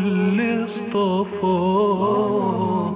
اللي اصطفاه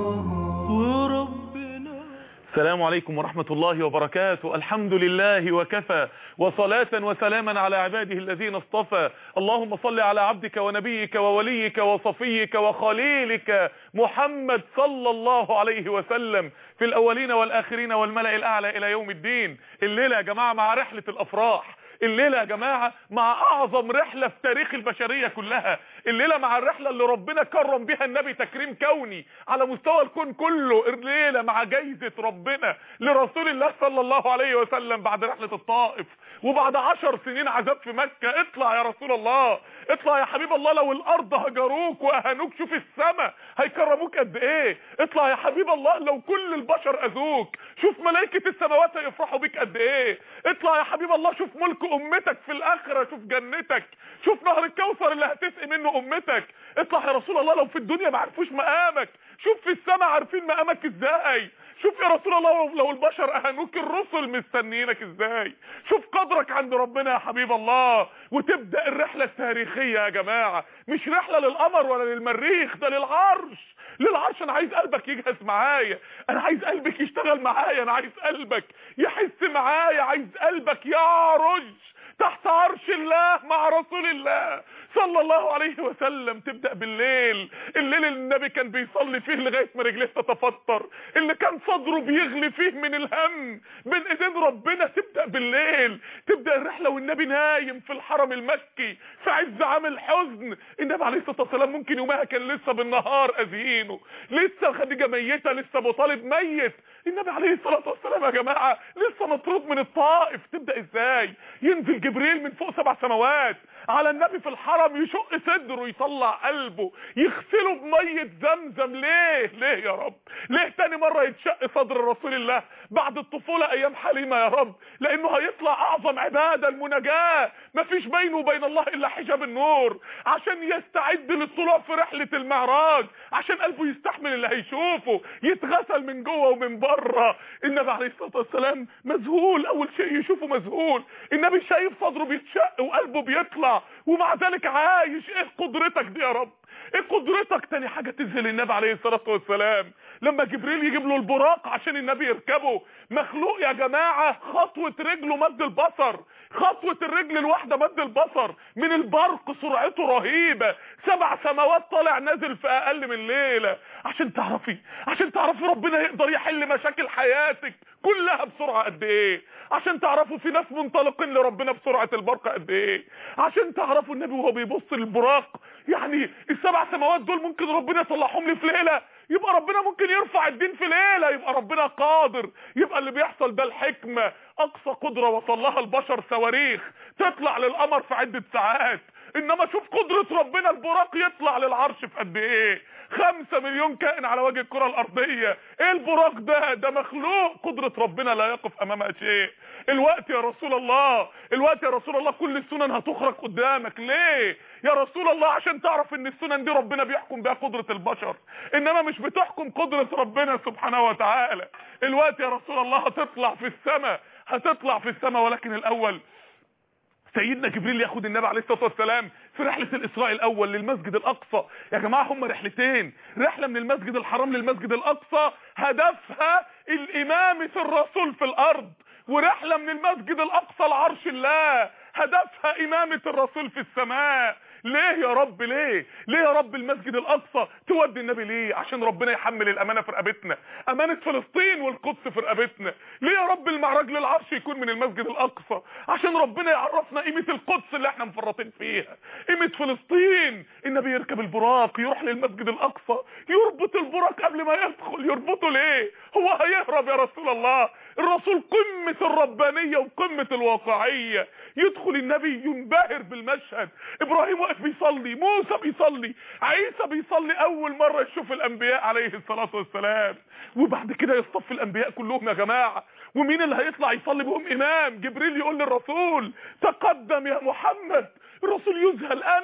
وربنا السلام عليكم ورحمة الله وبركاته الحمد لله وكفى وصلاة وسلاما على عباده الذين اصطفى اللهم صل على عبدك ونبيك ووليك وصفيك وخليلك محمد صلى الله عليه وسلم في الأولين والآخرين والملأ الأعلى إلى يوم الدين الليلة يا جماعة مع رحلة الأفراح الليلة يا جماعة مع أعظم رحلة في تاريخ البشرية كلها الليلة مع الرحلة اللي ربنا كرم بها النبي تكريم كوني على مستوى الكون كله الليلة مع جايزة ربنا لرسول الله صلى الله عليه وسلم بعد رحلة الطائف وبعد عشر سنين عذاب في مكة اطلع يا رسول الله اطلع يا حبيب الله لو الارض هجروك واهانوك شوف السماء هيكرموك قد ايه اطلع يا حبيب الله لو كل البشر اذوك شوف ملائكة السماوات هيفرحوا بيك قد ايه اطلع يا حبيب الله شوف ملك امتك في الاخرة شوف جنتك شوف نهر الكوثر اللي هتسقي منه امتك اطلع يا رسول الله لو في الدنيا ما عرفوش مقامك شوف في السماء عارفين مقامك ازاي شوف يا رسول الله لو البشر اهانوك الرسل مستنيينك ازاي شوف قدرك عند ربنا يا حبيب الله وتبدا الرحله التاريخيه يا جماعه مش رحله للقمر ولا للمريخ ده للعرش للعرش انا عايز قلبك يجهز معايا انا عايز قلبك يشتغل معايا انا عايز قلبك يحس معايا عايز قلبك يعرج تحت عرش الله مع رسول الله صلى الله عليه وسلم تبدأ بالليل الليل اللي النبي كان بيصلي فيه لغاية ما رجليه تتفطر اللي كان صدره بيغلي فيه من الهم بين ايدين ربنا تبدأ بالليل تبدأ الرحلة والنبي نايم في الحرم المكي في عز عام الحزن النبي عليه الصلاة والسلام ممكن يومها كان لسه بالنهار أذينه لسه خديجة ميتة لسه ابو طالب ميت النبي عليه الصلاة والسلام يا جماعة لسه مطرود من الطائف تبدأ ازاي ينزل جبريل من فوق سبع سماوات على النبي في الحرم يشق صدره يطلع قلبه يغسله بمية زمزم ليه ليه يا رب ليه تاني مرة يتشق صدر رسول الله بعد الطفولة ايام حليمة يا رب لانه هيطلع اعظم عبادة المناجاة مفيش بينه وبين الله الا حجاب النور عشان يستعد للطلوع في رحلة المعراج عشان قلبه يستحمل اللي هيشوفه يتغسل من جوه ومن بره النبي عليه الصلاة والسلام مذهول اول شيء يشوفه مذهول النبي شايف صدره بيتشق وقلبه بيطلع ومع ذلك عايش ايه قدرتك دي يا رب ايه قدرتك تاني حاجة تذهل النبي عليه الصلاة والسلام لما جبريل يجيب له البراق عشان النبي يركبه مخلوق يا جماعة خطوة رجله مد البصر خطوة الرجل الواحدة مد البصر من البرق سرعته رهيبة سبع سماوات طالع نازل في اقل من ليلة عشان تعرفي عشان تعرفي ربنا يقدر يحل مشاكل حياتك كلها بسرعة قد ايه عشان تعرفوا في ناس منطلقين لربنا بسرعة البرق قد ايه عشان تعرفوا النبي وهو بيبص للبراق يعني السبع سماوات دول ممكن ربنا يصلحهم لي في ليلة يبقى ربنا ممكن يرفع الدين في ليلة يبقى ربنا قادر يبقى اللي بيحصل ده الحكمة اقصى قدرة وصلها البشر صواريخ تطلع للقمر في عدة ساعات انما شوف قدرة ربنا البراق يطلع للعرش في قد ايه خمسة مليون كائن على وجه الكرة الارضية ايه البراق ده ده مخلوق قدرة ربنا لا يقف امامها شيء الوقت يا رسول الله الوقت يا رسول الله كل السنن هتخرج قدامك ليه يا رسول الله عشان تعرف ان السنن دي ربنا بيحكم بها قدرة البشر انما مش بتحكم قدرة ربنا سبحانه وتعالى الوقت يا رسول الله هتطلع في السماء هتطلع في السماء ولكن الاول سيدنا جبريل ياخد النبي عليه الصلاه والسلام في رحله الاسراء الاول للمسجد الاقصى يا جماعه هم رحلتين رحله من المسجد الحرام للمسجد الاقصى هدفها الامامه الرسول في الارض ورحله من المسجد الاقصى لعرش الله هدفها امامه الرسول في السماء ليه يا رب ليه ليه يا رب المسجد الاقصى تودي النبي ليه عشان ربنا يحمل الامانه في رقبتنا امانه فلسطين والقدس في رقبتنا ليه يا رب المعراج للعرش يكون من المسجد الاقصى عشان ربنا يعرفنا قيمه القدس اللي احنا مفرطين فيها قيمه فلسطين النبي يركب البراق يروح للمسجد الاقصى يربط البراق قبل ما يدخل يربطه ليه هو هيهرب يا رسول الله الرسول قمه الربانيه وقمه الواقعيه يدخل النبي ينبهر بالمشهد ابراهيم واقف بيصلي موسى بيصلي عيسى بيصلي اول مره يشوف الانبياء عليه الصلاه والسلام وبعد كده يصطف الانبياء كلهم يا جماعه ومين اللي هيطلع يصلي بهم امام جبريل يقول للرسول تقدم يا محمد الرسول يذهل انا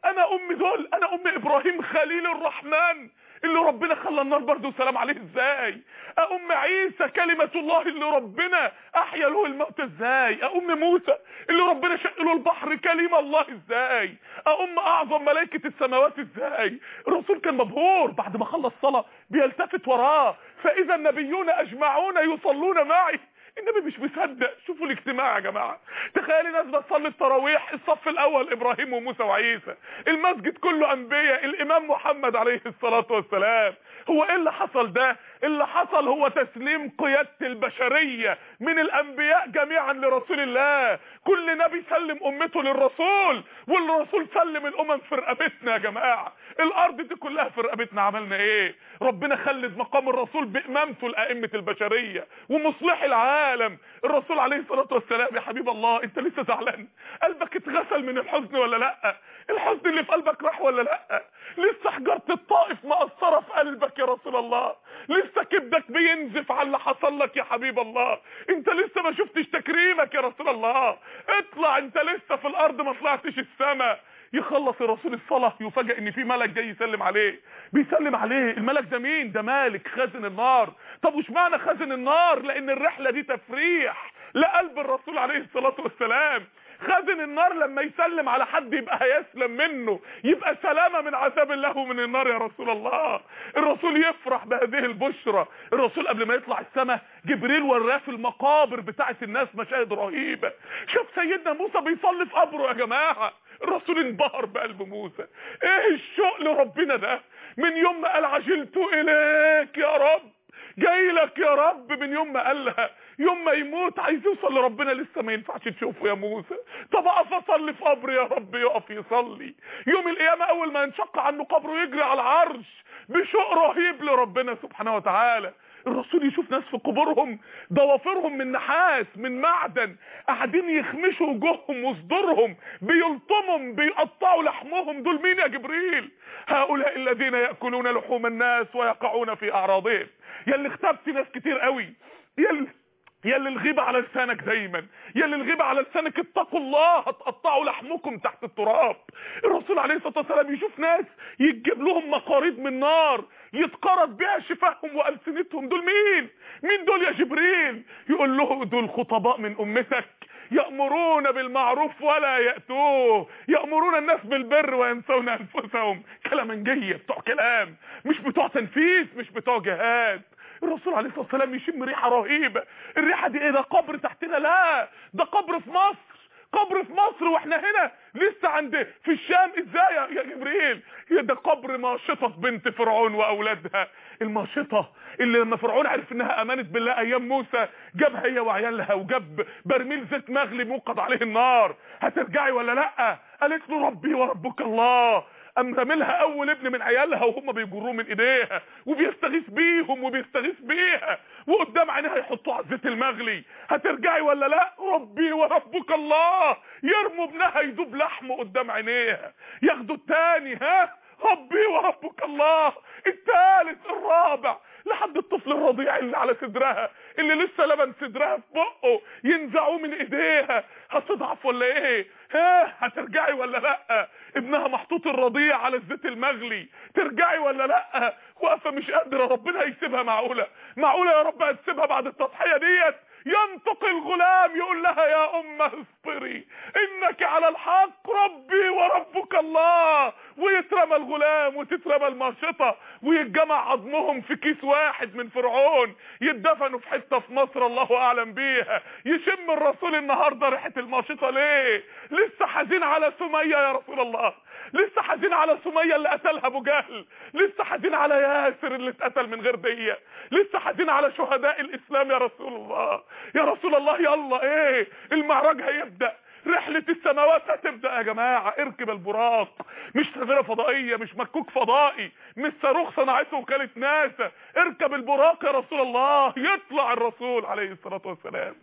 انا ام دول انا ام ابراهيم خليل الرحمن اللي ربنا خلى النار برده سلام عليه ازاي ام عيسى كلمة الله اللي ربنا احيا له الموت ازاي ام موسى اللي ربنا شق له البحر كلمة الله ازاي ام اعظم ملائكة السماوات ازاي الرسول كان مبهور بعد ما خلص صلاة بيلتفت وراه فاذا النبيون اجمعون يصلون معي النبي مش مصدق شوفوا الاجتماع يا جماعه تخيلي ناس بتصلي التراويح الصف الاول ابراهيم وموسى وعيسى المسجد كله انبياء الامام محمد عليه الصلاه والسلام هو ايه اللي حصل ده اللي حصل هو تسليم قياده البشريه من الانبياء جميعا لرسول الله كل نبي سلم امته للرسول والرسول سلم الامم في رقبتنا يا جماعه الارض دي كلها في رقبتنا عملنا ايه ربنا خلد مقام الرسول بامامته لائمه البشريه ومصلح العالم الرسول عليه الصلاه والسلام يا حبيب الله انت لسه زعلان قلبك اتغسل من الحزن ولا لا الحزن اللي في قلبك راح ولا لا لسه حجره الطائف مأثره في قلبك يا رسول الله لسه كبدك بينزف على اللي حصل لك يا حبيب الله انت لسه ما شفتش تكريمك يا رسول الله اطلع انت لسه في الارض ما طلعتش السماء يخلص الرسول الصلاة يفاجئ ان في ملك جاي يسلم عليه بيسلم عليه الملك ده مين ده مالك خازن النار طب وش معنى خازن النار لان الرحلة دي تفريح لقلب الرسول عليه الصلاة والسلام خازن النار لما يسلم على حد يبقى هيسلم منه يبقى سلامة من عذاب الله ومن النار يا رسول الله الرسول يفرح بهذه البشرة الرسول قبل ما يطلع السماء جبريل وراه في المقابر بتاعت الناس مشاهد رهيبة شوف سيدنا موسى بيصلي في قبره يا جماعة الرسول انبهر بقلب موسى ايه الشوق لربنا ده من يوم ما قال عجلت اليك يا رب جاي لك يا رب من يوم ما قالها يوم ما يموت عايز يوصل لربنا لسه ما ينفعش تشوفه يا موسى طب اقف اصلي في قبر يا رب يقف يصلي يوم القيامه اول ما ينشق عنه قبره يجري على العرش بشوق رهيب لربنا سبحانه وتعالى الرسول يشوف ناس في قبورهم ضوافرهم من نحاس من معدن قاعدين يخمشوا وجوههم وصدورهم بيلطمهم بيقطعوا لحمهم دول مين يا جبريل هؤلاء الذين ياكلون لحوم الناس ويقعون في اعراضهم يا اللي اختبت ناس كتير قوي يا اللي يا اللي الغيبة على لسانك دايما يا اللي الغيبة على لسانك اتقوا الله هتقطعوا لحمكم تحت التراب الرسول عليه الصلاة والسلام يشوف ناس يتجيب لهم مقاريض من نار يتقرض بها شفاههم والسنتهم دول مين مين دول يا جبريل يقول له دول خطباء من امتك يأمرون بالمعروف ولا يأتوه يأمرون الناس بالبر وينسون انفسهم كلامنجية بتوع كلام مش بتوع تنفيذ مش بتوع جهاد الرسول عليه الصلاه والسلام يشم ريحه رهيبه الريحه دي ايه ده قبر تحتنا لا ده قبر في مصر قبر في مصر واحنا هنا لسه عند في الشام ازاي يا جبريل ده قبر ماشطه بنت فرعون واولادها الماشطه اللي لما فرعون عرف انها امانت بالله ايام موسى جابها هي وعيالها وجاب برميل زيت مغلي موقد عليه النار هترجعي ولا لا قالت له ربي وربك الله قام راملها اول ابن من عيالها وهم بيجروه من ايديها وبيستغيث بيهم وبيستغيث بيها وقدام عينيها يحطوه على الزيت المغلي هترجعي ولا لا ربي وربك الله يرموا ابنها يدوب لحمه قدام عينيها ياخدوا التاني ها ربي وربك الله الثالث الرابع لحد الطفل الرضيع اللي على صدرها اللي لسه لبن صدرها في بقه ينزعوه من ايديها هتضعف ولا ايه ها هترجعي ولا لا ابنها محطوط الرضيع على الزيت المغلي ترجعي ولا لا واقفه مش قادره ربنا هيسيبها معقوله معقوله يا رب هتسيبها بعد التضحيه ديت ينطق الغلام يقول لها يا أمة اصبري إنك على الحق ربي وربك الله ويترمى الغلام وتترمى الماشطة ويتجمع عظمهم في كيس واحد من فرعون يدفنوا في حتة في مصر الله أعلم بيها يشم الرسول النهاردة ريحة الماشطة ليه لسه حزين على سمية يا رسول الله لسه حزين على سمية اللي قتلها ابو جهل لسه حزين على ياسر اللي اتقتل من غير دية لسه حزين على شهداء الاسلام يا رسول الله يا رسول الله يلا ايه المعراج هيبدأ رحلة السماوات هتبدأ يا جماعة اركب البراق مش سفينة فضائية مش مكوك فضائي مش صاروخ صنعته وكالة ناسا اركب البراق يا رسول الله يطلع الرسول عليه الصلاة والسلام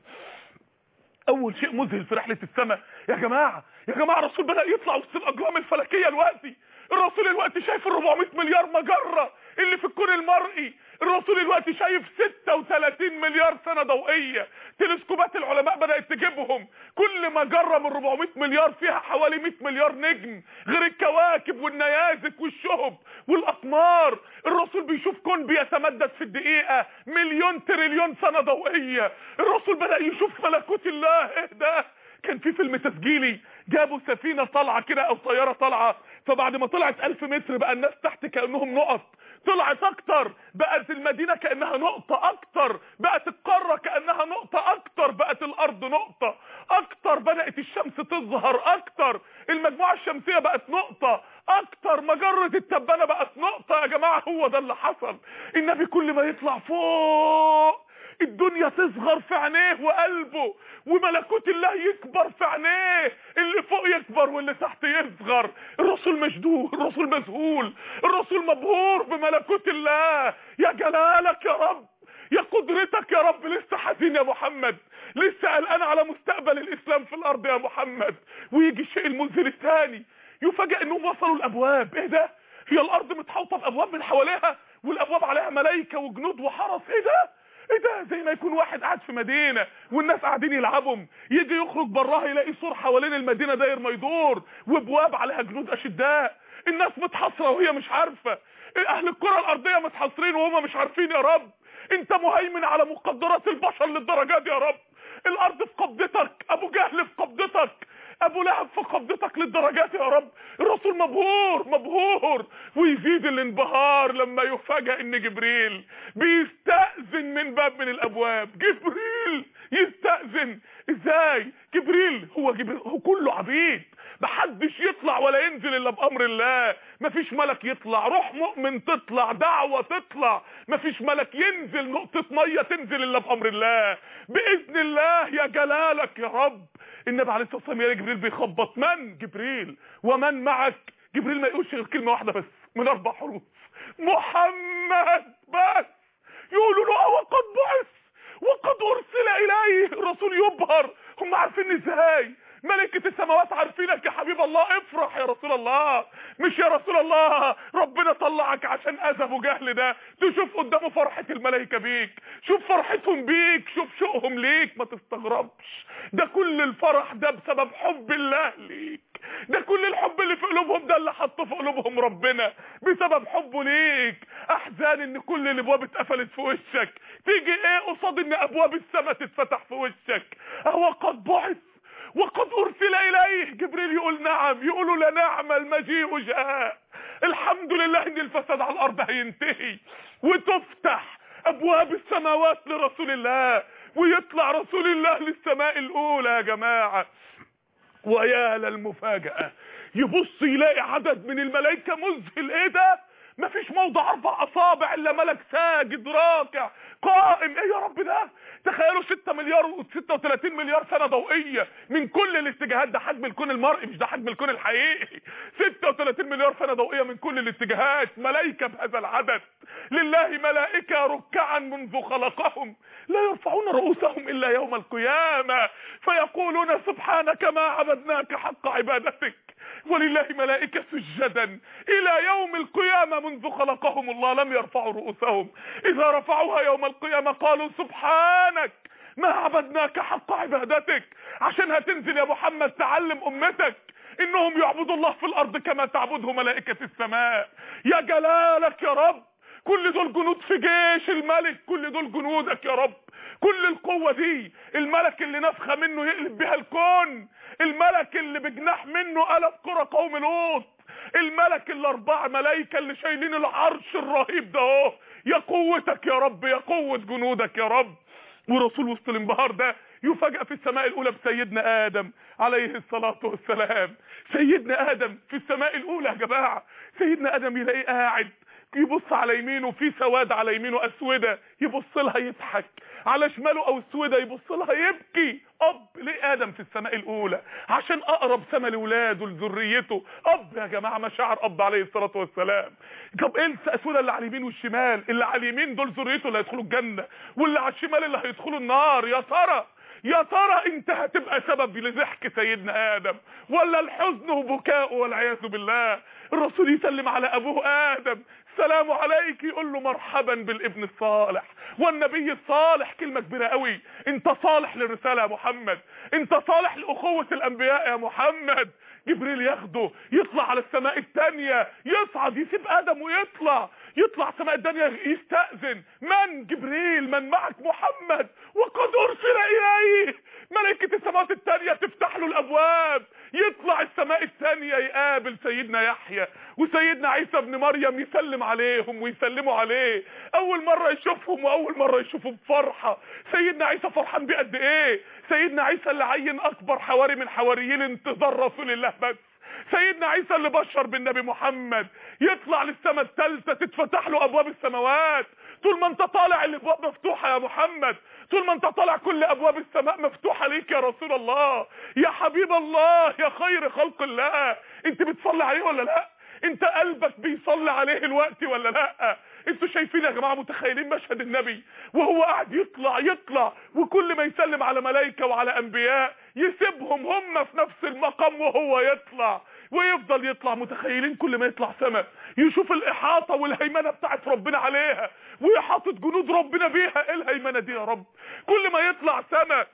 اول شيء مذهل في رحلة السماء يا جماعة يا جماعة الرسول بدأ يطلع وسط الاجرام الفلكية الوقتي الرسول الوقت شايف ال 400 مليار مجرة اللي في الكون المرئي الرسول دلوقتي شايف 36 مليار سنة ضوئية تلسكوبات العلماء بدأت تجيبهم كل مجرة من 400 مليار فيها حوالي 100 مليار نجم غير الكواكب والنيازك والشهب والأقمار الرسول بيشوف كون بيتمدد في الدقيقة مليون تريليون سنة ضوئية الرسول بدأ يشوف ملكوت الله ايه ده كان في فيلم تسجيلي جابوا سفينة طالعة كده او طيارة طالعة فبعد ما طلعت 1000 متر بقى الناس تحت كأنهم نقط طلعت اكتر بقت المدينة كأنها نقطة اكتر بقت القارة كأنها نقطة اكتر بقت الارض نقطة اكتر بدأت الشمس تظهر اكتر المجموعة الشمسية بقت نقطة اكتر مجرة التبانة بقت نقطة يا جماعة هو ده اللي حصل النبي كل ما يطلع فوق الدنيا تصغر في عينيه وقلبه وملكوت الله يكبر في عينيه اللي فوق يكبر واللي تحت يصغر الرسول مشدود الرسول مذهول الرسول مبهور بملكوت الله يا جلالك يا رب يا قدرتك يا رب لسه حزين يا محمد لسه قلقان على مستقبل الاسلام في الارض يا محمد ويجي الشيء المذهل الثاني يفاجئ انهم وصلوا الابواب ايه ده هي الارض متحوطه بابواب من حواليها والابواب عليها ملائكه وجنود وحرس ايه ده ايه ده زي ما يكون واحد قاعد في مدينة والناس قاعدين يلعبهم يجي يخرج براها يلاقي سور حوالين المدينة داير ما يدور وابواب عليها جنود اشداء الناس متحصرة وهي مش عارفة اهل الكرة الارضية متحصرين وهم مش عارفين يا رب انت مهيمن على مقدرات البشر للدرجة دي يا رب الارض في قبضتك ابو جهل في قبضتك ابو لهب في قبضتك للدرجات يا رب الرسول مبهور مبهور ويزيد الانبهار لما يفاجئ ان جبريل بيستأذن من باب من الابواب جبريل يستأذن ازاي جبريل هو جبريل هو كله عبيد محدش يطلع ولا ينزل الا بامر الله مفيش ملك يطلع روح مؤمن تطلع دعوة تطلع مفيش ملك ينزل نقطة مية تنزل الا بامر الله باذن الله يا جلالك يا رب النبي عليه الصلاه والسلام يا جبريل بيخبط من جبريل ومن معك جبريل ما يقولش غير كلمه واحده بس من اربع حروف محمد بس يقولوا له وقد بعث وقد ارسل اليه الرسول يبهر هم عارفين ازاي ملكة السماوات عارفينك يا حبيب الله افرح يا رسول الله مش يا رسول الله ربنا طلعك عشان اذى ابو جهل ده تشوف قدامه فرحة الملائكة بيك شوف فرحتهم بيك شوف شوقهم ليك ما تستغربش ده كل الفرح ده بسبب حب الله ليك ده كل الحب اللي في قلوبهم ده اللي حطه في قلوبهم ربنا بسبب حبه ليك احزان ان كل الابواب اتقفلت في وشك تيجي ايه قصاد ان ابواب السماء تتفتح في وشك هو قد بعث وقد ارسل اليه جبريل يقول نعم يقولوا لا نعم المجيء جاء الحمد لله ان الفساد على الارض هينتهي وتفتح ابواب السماوات لرسول الله ويطلع رسول الله للسماء الاولى يا جماعه ويا للمفاجاه يبص يلاقي عدد من الملائكه مذهل ايه ده مفيش موضع اربع اصابع الا ملك ساجد راكع قائم ايه يا رب ده تخيلوا 6 مليار و36 مليار سنه ضوئيه من كل الاتجاهات ده حجم الكون المرئي مش ده حجم الكون الحقيقي 36 مليار سنه ضوئيه من كل الاتجاهات ملائكه بهذا العدد لله ملائكه ركعا منذ خلقهم لا يرفعون رؤوسهم الا يوم القيامه فيقولون سبحانك ما عبدناك حق عبادتك ولله ملائكة سجدا إلى يوم القيامة منذ خلقهم الله لم يرفعوا رؤوسهم إذا رفعوها يوم القيامة قالوا سبحانك ما عبدناك حق عبادتك عشان هتنزل يا محمد تعلم أمتك إنهم يعبدوا الله في الأرض كما تعبده ملائكة السماء يا جلالك يا رب كل دول جنود في جيش الملك كل دول جنودك يا رب كل القوة دي الملك اللي نفخة منه يقلب بها الكون الملك اللي بجناح منه قلب قرى قوم لوط الملك اللي اربع ملايكة اللي شايلين العرش الرهيب ده اهو يا قوتك يا رب يا قوة جنودك يا رب ورسول وسط الانبهار ده يفاجأ في السماء الاولى بسيدنا ادم عليه الصلاة والسلام سيدنا ادم في السماء الاولى يا جماعة سيدنا ادم يلاقيه قاعد يبص على يمينه في سواد على يمينه اسوده يبص لها يضحك على شماله او اسوده يبص لها يبكي اب ليه ادم في السماء الاولى عشان اقرب سما لاولاده لذريته اب يا جماعه مشاعر اب عليه الصلاه والسلام طب ايه الاسوده اللي على اليمين والشمال اللي على اليمين دول ذريته اللي هيدخلوا الجنه واللي على الشمال اللي هيدخلوا النار يا ترى يا ترى انت هتبقى سبب لضحك سيدنا ادم ولا الحزن وبكاؤه والعياذ بالله الرسول يسلم على ابوه ادم السلام عليك يقول له مرحبا بالابن الصالح والنبي الصالح كلمة كبيرة قوي انت صالح للرسالة يا محمد انت صالح لأخوة الانبياء يا محمد جبريل ياخده يطلع على السماء التانية يصعد يسيب ادم ويطلع يطلع السماء التانية يستأذن من جبريل من معك محمد وقد ارسل اليه ملائكة السماوات التانية تفتح له الابواب يطلع السماء الثانية يقابل سيدنا يحيى وسيدنا عيسى ابن مريم يسلم عليهم ويسلموا عليه اول مرة يشوفهم واول مرة يشوفهم فرحة سيدنا عيسى فرحان بقد ايه سيدنا عيسى اللي عين اكبر حواري من حواريين انتظار رسول الله بس سيدنا عيسى اللي بشر بالنبي محمد يطلع للسماء الثالثة تتفتح له ابواب السماوات طول ما انت طالع الابواب مفتوحة يا محمد طول ما انت طالع كل ابواب السماء مفتوحة ليك يا رسول الله يا حبيب الله يا خير خلق الله انت بتصلي عليه ولا لا انت قلبك بيصلي عليه الوقت ولا لا انتوا شايفين يا جماعه متخيلين مشهد النبي وهو قاعد يطلع يطلع وكل ما يسلم على ملائكه وعلى انبياء يسيبهم هم في نفس المقام وهو يطلع ويفضل يطلع متخيلين كل ما يطلع سما يشوف الاحاطه والهيمنه بتاعت ربنا عليها ويحاطط جنود ربنا بيها ايه الهيمنه دي يا رب كل ما يطلع سما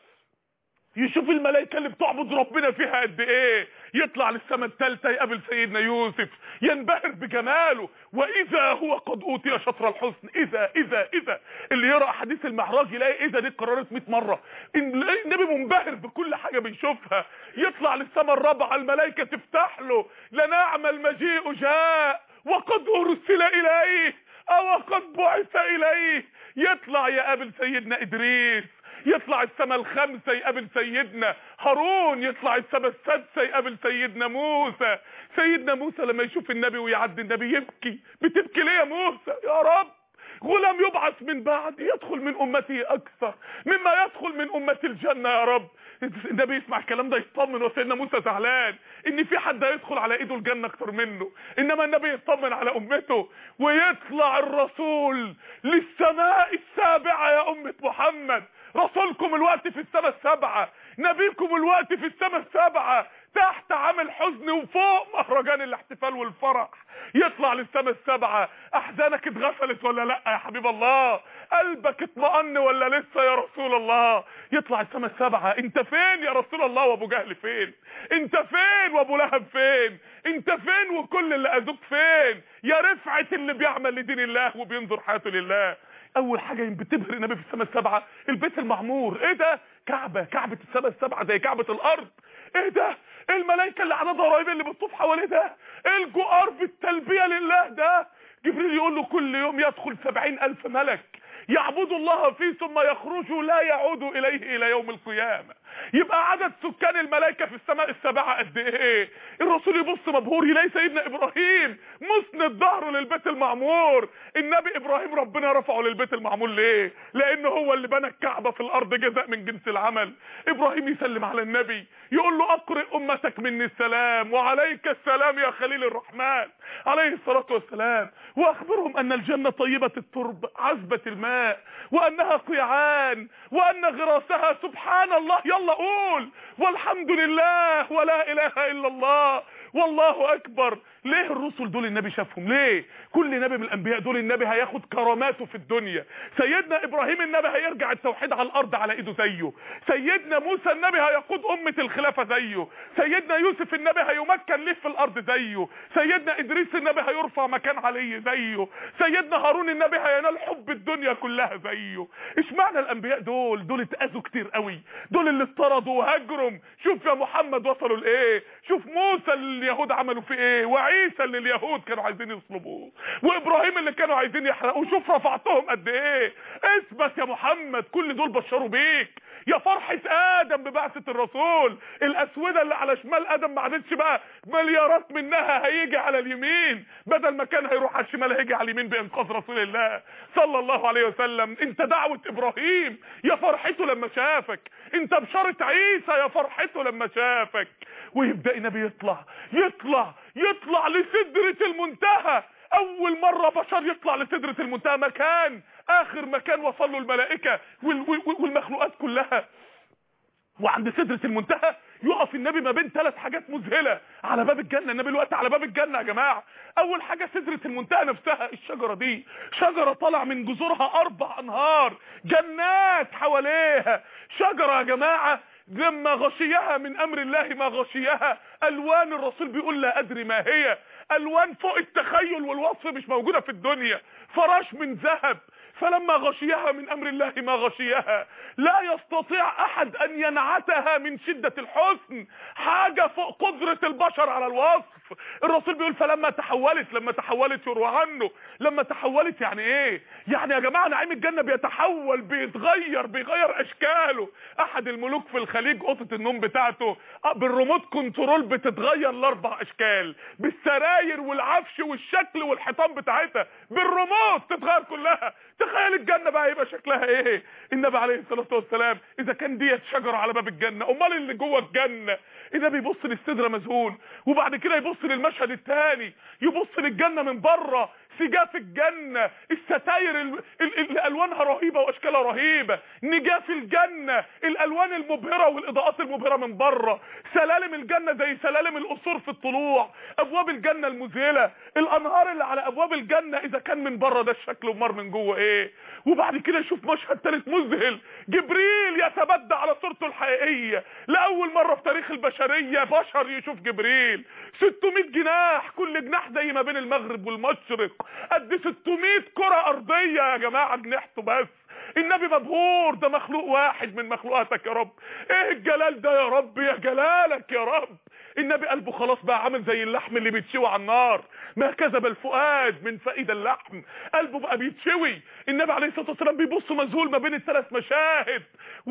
يشوف الملائكة اللي بتعبد ربنا فيها قد ايه يطلع للسماء الثالثة يقابل سيدنا يوسف ينبهر بجماله واذا هو قد اوتي شطر الحسن اذا اذا اذا اللي يقرا حديث المعراج يلاقي اذا دي اتكررت 100 مرة النبي منبهر بكل حاجة بيشوفها يطلع للسماء الرابعة الملائكة تفتح له لنعم المجيء جاء وقد ارسل اليه او قد بعث اليه يطلع يقابل سيدنا ادريس يطلع السماء الخامسة يقابل سيدنا هارون يطلع السماء السادسة يقابل سيدنا موسى سيدنا موسى لما يشوف النبي ويعدي النبي يبكي بتبكي ليه يا موسى يا رب غلام يبعث من بعد يدخل من امتي اكثر مما يدخل من امتي الجنة يا رب النبي يسمع الكلام ده يطمن وسيدنا موسى زعلان ان في حد هيدخل على ايده الجنة اكتر منه انما النبي يطمن على امته ويطلع الرسول للسماء السابعة يا امة محمد رسولكم الوقت في السماء السبعة نبيكم الوقت في السماء السبعة تحت عامل حزن وفوق مهرجان الاحتفال والفرح يطلع للسماء السبعة احزانك اتغفلت ولا لا يا حبيب الله قلبك اطمأن ولا لسه يا رسول الله يطلع السماء السبعة انت فين يا رسول الله وابو جهل فين انت فين وابو لهب فين انت فين وكل اللي اذوك فين يا رفعة اللي بيعمل لدين الله وبينظر حياته لله اول حاجه بتبهر النبي في السماء السبعه البيت المعمور ايه ده كعبه كعبه السماء السبعه زي كعبه الارض ايه ده الملائكه اللي عددها قريبه اللي بتطوف حواليه ده الجؤار بالتلبيه لله ده جبريل يقول له كل يوم يدخل سبعين الف ملك يعبدوا الله فيه ثم يخرجوا لا يعودوا اليه الى يوم القيامه يبقى عدد سكان الملائكه في السماء السبعه قد ايه الرسول يبص مبهور يلاقي سيدنا ابراهيم مسند ظهره للبيت المعمور النبي ابراهيم ربنا رفعه للبيت المعمور ليه لان هو اللي بنى الكعبه في الارض جزاء من جنس العمل ابراهيم يسلم على النبي يقول له اقرئ امتك مني السلام وعليك السلام يا خليل الرحمن عليه الصلاه والسلام واخبرهم ان الجنه طيبه الترب عذبه الماء وانها قيعان وان غراسها سبحان الله يلا قول والحمد لله ولا اله الا الله والله اكبر ليه الرسل دول النبي شافهم ليه كل نبي من الانبياء دول النبي هياخد كراماته في الدنيا سيدنا ابراهيم النبي هيرجع التوحيد على الارض على ايده زيه سيدنا موسى النبي هيقود امه الخلافه زيه سيدنا يوسف النبي هيمكن ليه في الارض زيه سيدنا ادريس النبي هيرفع مكان عليه زيه سيدنا هارون النبي هينال حب الدنيا كلها زيه اشمعنى الانبياء دول دول اتاذوا كتير قوي دول اللي اطردوا وهجروا شوف يا محمد وصلوا لايه شوف موسى اللي اليهود عملوا فيه ايه وعيسى اللي اليهود كانوا عايزين يصلبوه وابراهيم اللي كانوا عايزين يحرقوه شوف رفعتهم قد ايه اثبت يا محمد كل دول بشروا بيك يا فرحة ادم ببعثة الرسول الاسودة اللي على شمال ادم ما عادتش بقى مليارات منها هيجي على اليمين بدل ما كان هيروح على الشمال هيجي على اليمين بانقاذ رسول الله صلى الله عليه وسلم انت دعوة ابراهيم يا فرحته لما شافك انت بشارة عيسى يا فرحته لما شافك ويبدأ النبي يطلع يطلع يطلع لسدرة المنتهى اول مرة بشر يطلع لسدرة المنتهى مكان اخر مكان وصل له الملائكة والمخلوقات كلها وعند سدرة المنتهى يقف النبي ما بين ثلاث حاجات مذهلة على باب الجنة النبي الوقت على باب الجنة يا جماعة اول حاجة سدرة المنتهى نفسها الشجرة دي شجرة طالع من جذورها اربع انهار جنات حواليها شجرة يا جماعة لما غشيها من امر الله ما غشيها الوان الرسول بيقول لا ادري ما هي الوان فوق التخيل والوصف مش موجودة في الدنيا فراش من ذهب فلما غشيها من امر الله ما غشيها لا يستطيع احد ان ينعتها من شدة الحسن حاجة فوق قدرة البشر على الوصف الرسول بيقول فلما تحولت لما تحولت يروى عنه لما تحولت يعني ايه يعني يا جماعة نعيم الجنة بيتحول بيتغير بيغير اشكاله احد الملوك في الخليج اوضه النوم بتاعته بالريموت كنترول بتتغير لاربع اشكال بالسراير والعفش والشكل والحيطان بتاعتها بالريموت تتغير كلها تخيل الجنة بقى يبقى شكلها ايه النبي عليه الصلاة والسلام اذا كان ديت شجرة على باب الجنة امال اللي جوه الجنة النبي يبص للسدرة مذهول وبعد كده يبص للمشهد الثاني يبص للجنة من بره سجاف الجنة الستاير ال- ال- اللي الوانها رهيبة واشكالها رهيبة نجاف الجنة الالوان المبهرة والاضاءات المبهرة من بره سلالم الجنة زي سلالم القصور في الطلوع ابواب الجنة المذهلة الانهار اللي على ابواب الجنة اذا كان من بره ده الشكل ومر من جوه ايه وبعد كده يشوف مشهد ثالث مذهل جبريل يتبدى على صورته الحقيقية لاول مرة في تاريخ البشرية بشر يشوف جبريل 600 جناح كل جناح زي ما بين المغرب والمشرق قد 600 كرة ارضية يا جماعة جناحته بس النبي مبهور ده مخلوق واحد من مخلوقاتك يا رب ايه الجلال ده يا رب يا جلالك يا رب النبي قلبه خلاص بقى عامل زي اللحم اللي بيتشوي على النار ما كذب الفؤاد من فائد اللحم قلبه بقى بيتشوي النبي عليه الصلاه والسلام بيبص مذهول ما بين الثلاث مشاهد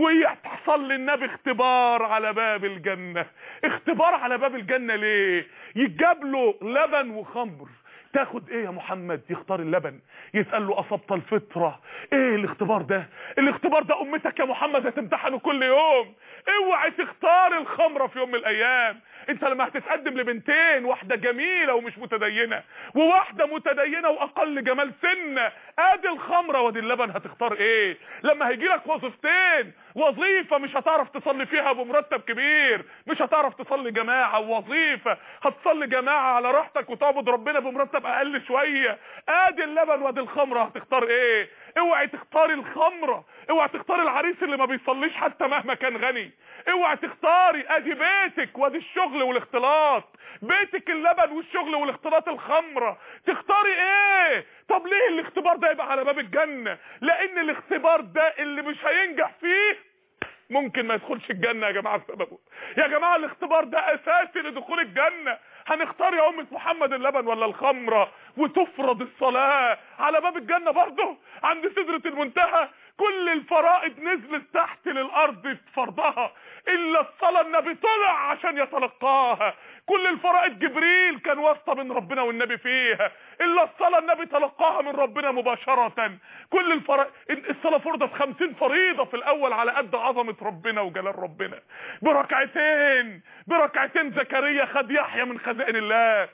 ويحصل للنبي اختبار على باب الجنه اختبار على باب الجنه ليه يجاب له لبن وخمر تاخد ايه يا محمد يختار اللبن يسأل له اصبت الفطرة ايه الاختبار ده الاختبار ده امتك يا محمد هتمتحنه كل يوم اوعي تختار الخمرة في يوم من الايام انت لما هتتقدم لبنتين واحدة جميلة ومش متدينة وواحدة متدينة واقل جمال سنة ادي الخمرة وادي اللبن هتختار ايه لما هيجي لك وظيفتين وظيفة مش هتعرف تصلي فيها بمرتب كبير مش هتعرف تصلي جماعة ووظيفة هتصلي جماعة على راحتك وتعبد ربنا بمرتب اقل شوية ادي اللبن وادي الخمرة هتختار ايه اوعي تختاري الخمرة اوعي تختاري العريس اللي ما بيصليش حتى مهما كان غني اوعي تختاري ادي بيتك وادي الشغل والاختلاط بيتك اللبن والشغل والاختلاط الخمرة تختاري ايه طب ليه الاختبار ده يبقى على باب الجنة لان الاختبار ده اللي مش هينجح فيه ممكن ما يدخلش الجنة يا جماعة بسببه يا جماعة الاختبار ده اساسي لدخول الجنة هنختار يا أمة محمد اللبن ولا الخمرة وتفرض الصلاة على باب الجنة برضه عند سدرة المنتهى كل الفرائض نزلت تحت للأرض فرضها إلا الصلاة النبي طلع عشان يتلقاها كل الفرائض جبريل كان واسطة بين ربنا والنبي فيها إلا الصلاة النبي تلقاها من ربنا مباشرة كل الفرائض الصلاة فرضت خمسين فريضة في الأول على قد عظمة ربنا وجلال ربنا بركعتين بركعتين زكريا خد يحيى من خزائن الله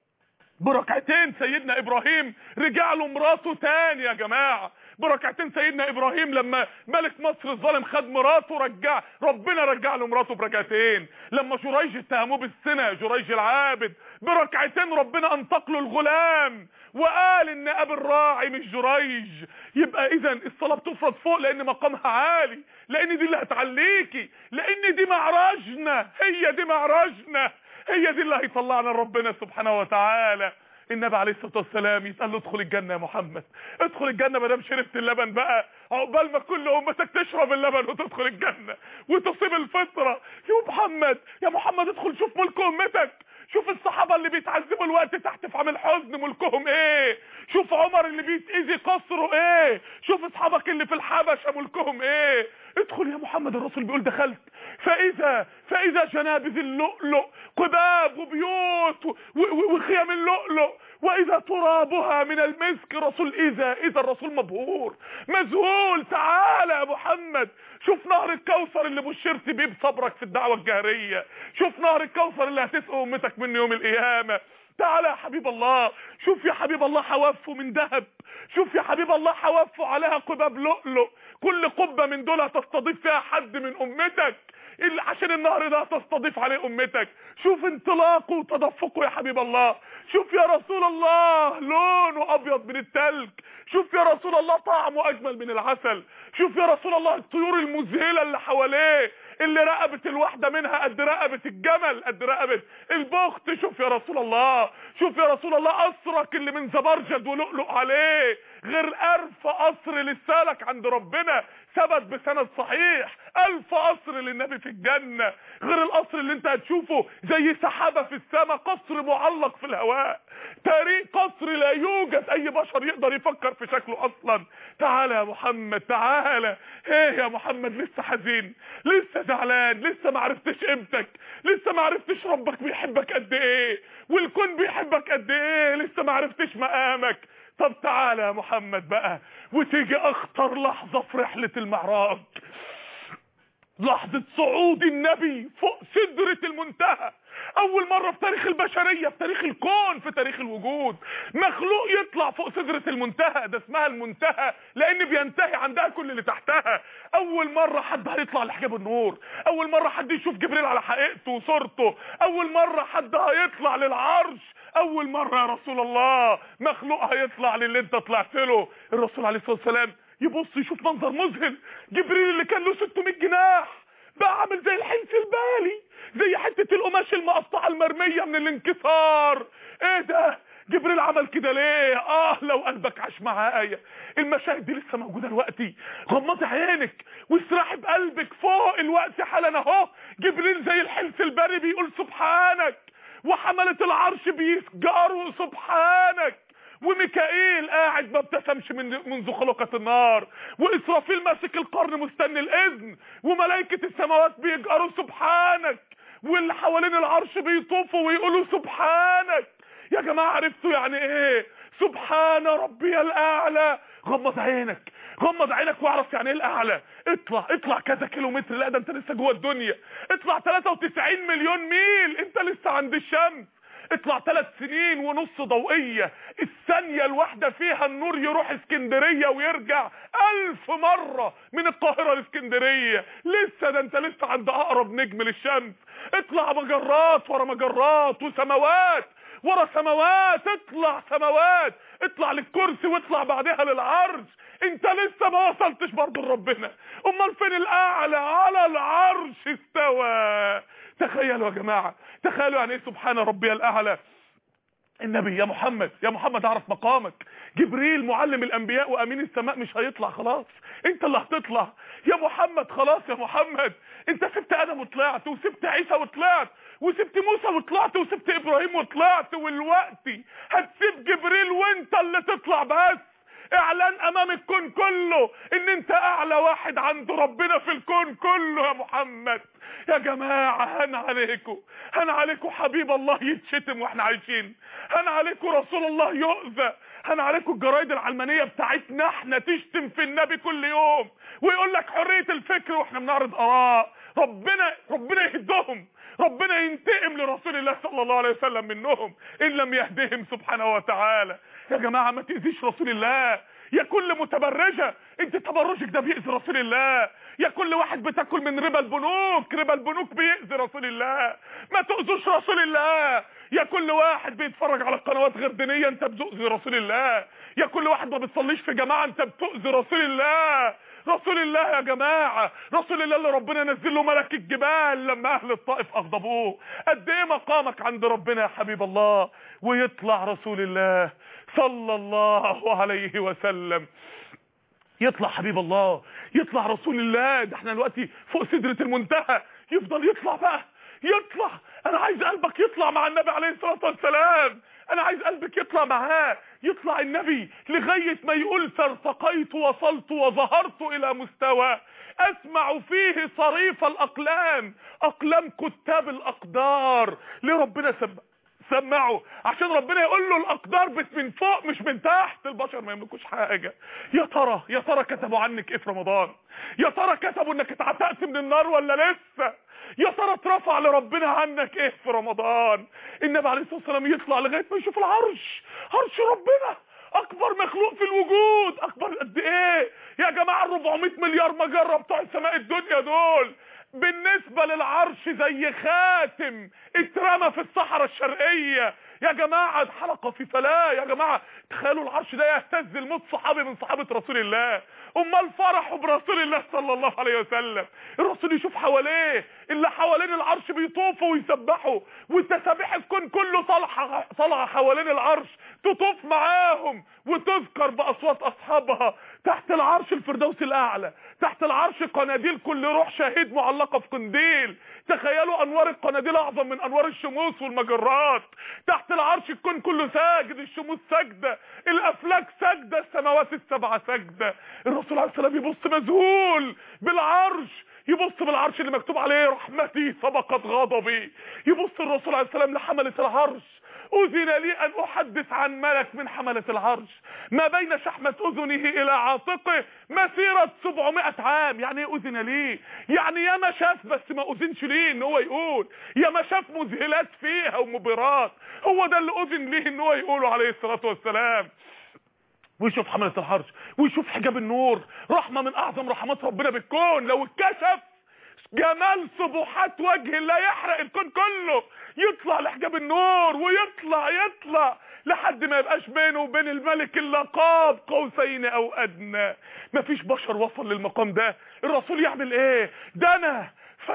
بركعتين سيدنا ابراهيم رجع له مراته تاني يا جماعه بركعتين سيدنا ابراهيم لما ملك مصر الظالم خد مراته رجع ربنا رجع له مراته بركعتين لما جريج اتهموه بالسنه جريج العابد بركعتين ربنا انطق له الغلام وقال ان ابي الراعي مش جريج يبقى اذا الصلاه بتفرض فوق لان مقامها عالي لان دي اللي هتعليكي لان دي معراجنا هي دي معراجنا هي دي اللي هيطلعنا لربنا سبحانه وتعالى النبي عليه الصلاه والسلام يسال له ادخل الجنه يا محمد ادخل الجنه ما دام شربت اللبن بقى عقبال ما كل امتك تشرب اللبن وتدخل الجنه وتصيب الفطره يا محمد يا محمد ادخل شوف ملك امتك شوف الصحابة اللي بيتعذبوا الوقت تحت في عامل حزن ملكهم ايه شوف عمر اللي بيتأذي قصره ايه شوف اصحابك اللي في الحبشة ملكهم ايه ادخل يا محمد الرسول بيقول دخلت فاذا فاذا جنابذ اللؤلؤ قباب وبيوت و- و- وخيام اللؤلؤ واذا ترابها من المسك رسول اذا اذا الرسول مبهور مذهول تعالى يا محمد شوف نهر الكوثر اللي بشرت بيه بصبرك في الدعوة الجهرية شوف نهر الكوثر اللي هتسقي امتك منه يوم القيامة تعالى يا حبيب الله شوف يا حبيب الله حوافه من ذهب شوف يا حبيب الله حوافه عليها قباب لؤلؤ كل قبة من دول هتستضيف فيها حد من امتك اللي عشان النهر ده تستضيف عليه امتك شوف انطلاقه وتدفقه يا حبيب الله شوف يا رسول الله لونه ابيض من التلج شوف يا رسول الله طعمه اجمل من العسل شوف يا رسول الله الطيور المذهله اللي حواليه اللي رقبة الواحدة منها قد رقبة الجمل قد رقبة البخت شوف يا رسول الله شوف يا رسول الله قصرك اللي من زبرجد ولؤلؤ عليه غير ألف قصر للسالك عند ربنا ثبت بسند صحيح ألف قصر للنبي في الجنة غير القصر اللي انت هتشوفه زي سحابة في السماء قصر معلق في الهواء طريق قصر لا يوجد اي بشر يقدر يفكر في شكله اصلا تعالى يا محمد تعالى ايه يا محمد لسه حزين لسه زعلان لسه ما عرفتش قيمتك لسه ما عرفتش ربك بيحبك قد ايه والكون بيحبك قد ايه لسه ما عرفتش مقامك طب تعالى يا محمد بقى وتيجي اخطر لحظة في رحلة المعراج لحظة صعود النبي فوق سدرة المنتهى اول مرة في تاريخ البشرية في تاريخ الكون في تاريخ الوجود مخلوق يطلع فوق سدرة المنتهى ده اسمها المنتهى لان بينتهي عندها كل اللي تحتها اول مرة حد هيطلع لحجاب النور اول مرة حد يشوف جبريل على حقيقته وصورته اول مرة حد هيطلع للعرش اول مرة يا رسول الله مخلوق هيطلع للي انت طلعت له الرسول عليه الصلاة والسلام يبص يشوف منظر مذهل جبريل اللي كان له 600 جناح بقى عامل زي الحنس البالي زي حتة القماش المقطعة المرمية من الانكسار ايه ده جبريل عمل كده ليه اه لو قلبك عاش معايا المشاهد دي لسه موجوده دلوقتي غمضي عينك واسرحي بقلبك فوق الوقت حالا اهو جبريل زي الحنس البري بيقول سبحانك وحملة العرش بيسجروا سبحانك وميكائيل قاعد ما ابتسمش من منذ خلقت النار واسرافيل ماسك القرن مستني الاذن وملائكه السماوات بيجأروا سبحانك واللي حوالين العرش بيطوفوا ويقولوا سبحانك يا جماعه عرفتوا يعني ايه سبحان ربي الاعلى غمض عينك غمض عينك واعرف يعني ايه الاعلى اطلع اطلع كذا كيلو متر لا ده انت لسه جوه الدنيا اطلع 93 مليون ميل انت لسه عند الشمس اطلع ثلاث سنين ونص ضوئية الثانية الواحدة فيها النور يروح اسكندرية ويرجع الف مرة من القاهرة لاسكندرية لسه ده انت لسه عند اقرب نجم للشمس اطلع مجرات ورا مجرات وسماوات ورا سماوات اطلع سماوات اطلع للكرسي واطلع بعدها للعرش انت لسه ما وصلتش برضه لربنا امال فين الاعلى على العرش استوى تخيلوا يا جماعة تخيلوا يعني ايه سبحان ربي الاعلى النبي يا محمد يا محمد اعرف مقامك جبريل معلم الانبياء وامين السماء مش هيطلع خلاص انت اللي هتطلع يا محمد خلاص يا محمد انت سبت ادم وطلعت وسبت عيسى وطلعت وسبت موسى وطلعت وسبت ابراهيم وطلعت والوقتي هتسيب جبريل وانت اللي تطلع بس اعلان امام الكون كله ان انت اعلى واحد عند ربنا في الكون كله يا محمد يا جماعة هن عليكم هن عليكم حبيب الله يتشتم واحنا عايشين هن عليكم رسول الله يؤذى هن عليكم الجرايد العلمانية بتاعتنا احنا تشتم في النبي كل يوم ويقول لك حرية الفكر واحنا بنعرض اراء ربنا ربنا يهدهم ربنا ينتقم لرسول الله صلى الله عليه وسلم منهم ان لم يهدهم سبحانه وتعالى يا جماعة ما تأذيش رسول الله يا كل متبرجة انت تبرجك ده بيأذي رسول الله يا كل واحد بتاكل من ربا البنوك ربا البنوك بيأذي رسول الله ما تؤذوش رسول الله يا كل واحد بيتفرج على قنوات غير دينية انت بتؤذي رسول الله يا كل واحد ما بتصليش في جماعة انت بتؤذي رسول الله رسول الله يا جماعة رسول الله اللي ربنا نزل له ملك الجبال لما اهل الطائف اغضبوه قد ايه مقامك عند ربنا يا حبيب الله ويطلع رسول الله صلى الله عليه وسلم يطلع حبيب الله يطلع رسول الله ده احنا دلوقتي فوق سدرة المنتهى يفضل يطلع بقى يطلع انا عايز قلبك يطلع مع النبي عليه الصلاة والسلام انا عايز قلبك يطلع معاه يطلع النبي لغاية ما يقول فارتقيت وصلت وظهرت الى مستوى اسمع فيه صريف الاقلام اقلام كتاب الاقدار لربنا سبق سمعوا عشان ربنا يقول له الاقدار بت من فوق مش من تحت البشر ما يملكوش حاجه يا ترى يا ترى كتبوا عنك ايه في رمضان يا ترى كتبوا انك اتعتقت من النار ولا لسه يا ترى اترفع لربنا عنك ايه في رمضان النبي عليه الصلاه والسلام يطلع لغايه ما يشوف العرش عرش ربنا اكبر مخلوق في الوجود اكبر قد ايه يا جماعه 400 مليار مجره بتوع السماء الدنيا دول بالنسبة للعرش زي خاتم اترمى في الصحراء الشرقية يا جماعة حلقة في فلاة يا جماعة تخيلوا العرش ده يهتز الموت صحابي من صحابة رسول الله امال فرحوا برسول الله صلى الله عليه وسلم الرسول يشوف حواليه اللي حوالين العرش بيطوفوا ويسبحوا والتسابيح الكون كله صالحه صالحه حوالين العرش تطوف معاهم وتذكر باصوات اصحابها تحت العرش الفردوس الاعلى تحت العرش قناديل كل روح شهيد معلقه في قنديل تخيلوا انوار القناديل اعظم من انوار الشموس والمجرات تحت العرش الكون كله ساجد الشموس ساجده الافلاك ساجده السماوات السبعه ساجده الرسول عليه السلام يبص مذهول بالعرش يبص بالعرش اللي مكتوب عليه رحمتي سبقت غضبي يبص الرسول عليه السلام لحمله العرش أذن لي أن أحدث عن ملك من حملة العرش ما بين شحمة أذنه إلى عاتقه مسيرة 700 عام يعني ايه أذن لي يعني يا ما شاف بس ما أذنش ليه إن هو يقول يا ما شاف مذهلات فيها ومبهرات هو ده اللي أذن ليه إن هو يقوله عليه الصلاة والسلام ويشوف حملة العرش ويشوف حجاب النور رحمة من أعظم رحمات ربنا بالكون لو اتكشف جمال سبحات وجه الله يحرق الكون كله يطلع لحجاب النور ويطلع يطلع لحد ما يبقاش بينه وبين الملك الا قاب قوسين او ادنى مفيش بشر وصل للمقام ده الرسول يعمل ايه ده انا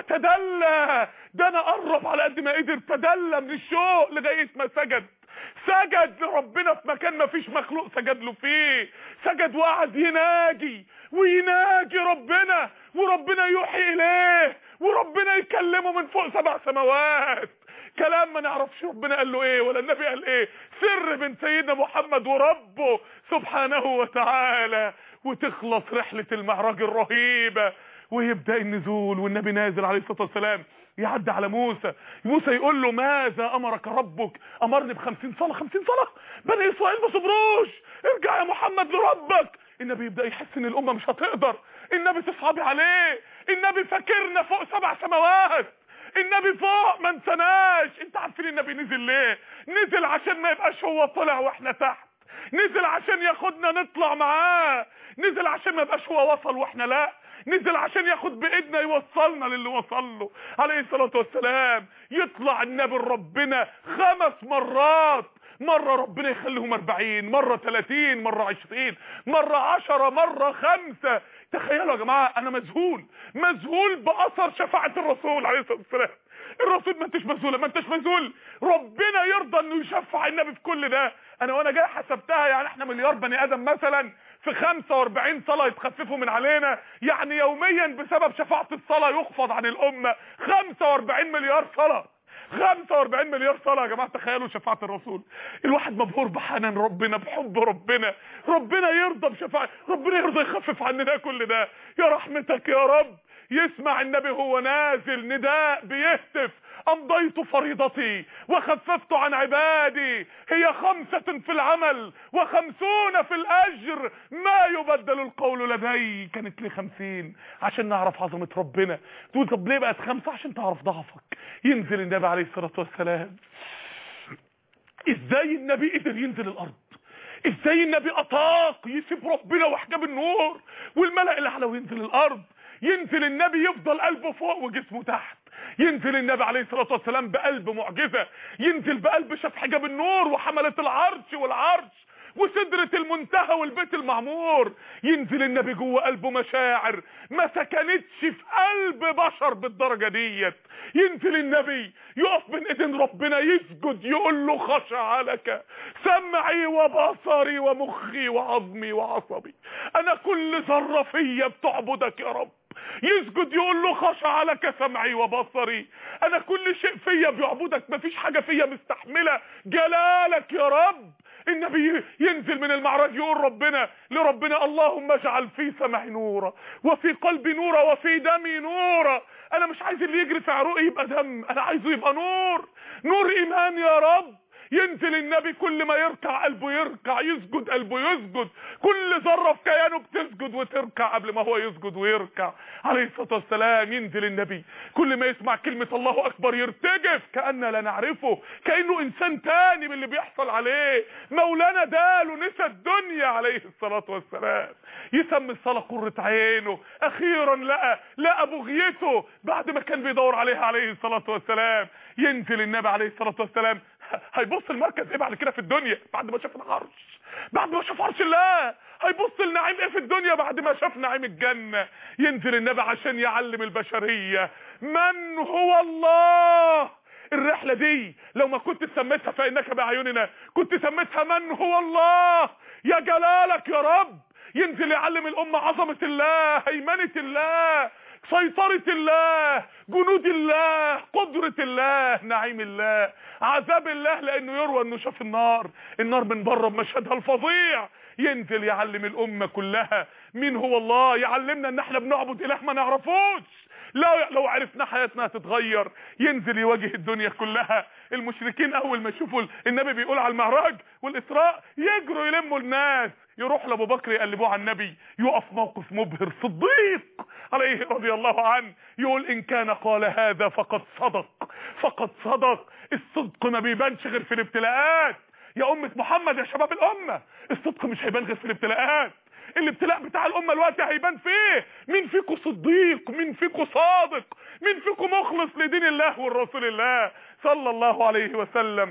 فتدلى ده انا قرب على قد ما قدر تدلى من الشوق لغايه ما سجد سجد لربنا في مكان ما فيش مخلوق سجد له فيه سجد وقعد يناجي ويناجي ربنا وربنا يوحي اليه وربنا يكلمه من فوق سبع سماوات كلام ما نعرفش ربنا قال له ايه ولا النبي قال ايه سر بين سيدنا محمد وربه سبحانه وتعالى وتخلص رحلة المعراج الرهيبة ويبدأ النزول والنبي نازل عليه الصلاة والسلام يعدي على موسى موسى يقول له ماذا امرك ربك امرني بخمسين صلاة خمسين صلاة بني اسرائيل ما صبروش ارجع يا محمد لربك النبي يبدأ يحس ان الامة مش هتقدر النبي تصعبي عليه النبي فاكرنا فوق سبع سماوات النبي فوق ما انسناش انت عارفين النبي نزل ليه نزل عشان ما يبقاش هو طلع واحنا تحت نزل عشان ياخدنا نطلع معاه نزل عشان ما يبقاش هو وصل واحنا لا نزل عشان ياخد بايدنا يوصلنا للي وصل له عليه الصلاه والسلام يطلع النبي ربنا خمس مرات مرة ربنا يخليهم 40 مرة 30 مرة 20 مرة 10 مرة 5 تخيلوا يا جماعة انا مذهول مذهول باثر شفاعة الرسول عليه الصلاة والسلام الرسول ما انتش مذهول ما انتش مذهول ربنا يرضى انه يشفع النبي في كل ده انا وانا جاي حسبتها يعني احنا مليار بني ادم مثلا في 45 صلاة يتخففوا من علينا يعني يوميا بسبب شفاعة الصلاة يخفض عن الامة 45 مليار صلاة 45 مليار صلاه يا جماعه تخيلوا شفاعه الرسول الواحد مبهور بحنان ربنا بحب ربنا ربنا يرضى بشفاعه ربنا يرضى يخفف عننا كل ده يا رحمتك يا رب يسمع النبي هو نازل نداء بيهتف امضيت فريضتي وخففت عن عبادي هي خمسة في العمل وخمسون في الاجر ما يبدل القول لدي كانت لي خمسين عشان نعرف عظمة ربنا تقول طب ليه بقت خمسة عشان تعرف ضعفك ينزل النبي عليه الصلاة والسلام ازاي النبي قدر ينزل الارض ازاي النبي اطاق يسيب ربنا وحجاب النور والملأ الاعلى وينزل الارض ينزل النبي يفضل قلبه فوق وجسمه تحت ينزل النبي عليه الصلاة والسلام بقلب معجزة ينزل بقلب شاف حجاب النور وحملة العرش والعرش وسدرة المنتهى والبيت المعمور ينزل النبي جوه قلبه مشاعر ما سكنتش في قلب بشر بالدرجة ديت ينزل النبي يقف بين ايدين ربنا يسجد يقول له خشع لك سمعي وبصري ومخي وعظمي وعصبي انا كل ذره فيا بتعبدك يا رب يسجد يقول له خشع لك سمعي وبصري انا كل شيء فيا بيعبدك مفيش حاجه فيا مستحمله جلالك يا رب النبي ينزل من المعراج يقول ربنا لربنا اللهم اجعل في سمعي نورا وفي قلبي نورا وفي دمي نورا انا مش عايز اللي يجري في عروقي يبقى دم انا عايزه يبقى نور نور ايمان يا رب ينزل النبي كل ما يركع قلبه يركع يسجد قلبه يسجد كل ذره في كيانه بتسجد وتركع قبل ما هو يسجد ويركع عليه الصلاه والسلام ينزل النبي كل ما يسمع كلمه الله اكبر يرتجف كأن لا نعرفه كانه انسان تاني من اللي بيحصل عليه مولانا داله نسى الدنيا عليه الصلاه والسلام يسمي الصلاه قره عينه اخيرا لقى لقى بغيته بعد ما كان بيدور عليها عليه الصلاه والسلام ينزل النبي عليه الصلاه والسلام هيبص المركز ايه بعد كده في الدنيا بعد ما شاف العرش بعد ما شاف عرش الله هيبص النعيم ايه في الدنيا بعد ما شاف نعيم الجنة ينزل النبي عشان يعلم البشرية من هو الله الرحلة دي لو ما كنت سميتها فإنك بأعيننا كنت سميتها من هو الله يا جلالك يا رب ينزل يعلم الأمة عظمة الله هيمنة الله سيطرة الله جنود الله قدرة الله نعيم الله عذاب الله لانه يروى انه شاف النار النار من بره بمشهدها الفظيع ينزل يعلم الامة كلها مين هو الله يعلمنا ان احنا بنعبد اله ما نعرفوش لو لو عرفنا حياتنا هتتغير ينزل يواجه الدنيا كلها المشركين اول ما يشوفوا النبي بيقول على المعراج والاسراء يجروا يلموا الناس يروح لابو بكر يقلبوه على النبي يقف موقف مبهر صديق عليه رضي الله عنه يقول ان كان قال هذا فقد صدق فقد صدق الصدق ما بيبانش غير في الابتلاءات يا امة محمد يا شباب الامة الصدق مش هيبان غير في الابتلاءات الابتلاء بتاع الامه الوقت هيبان فيه مين فيكم صديق مين فيكم صادق مين فيكم مخلص لدين الله والرسول الله صلى الله عليه وسلم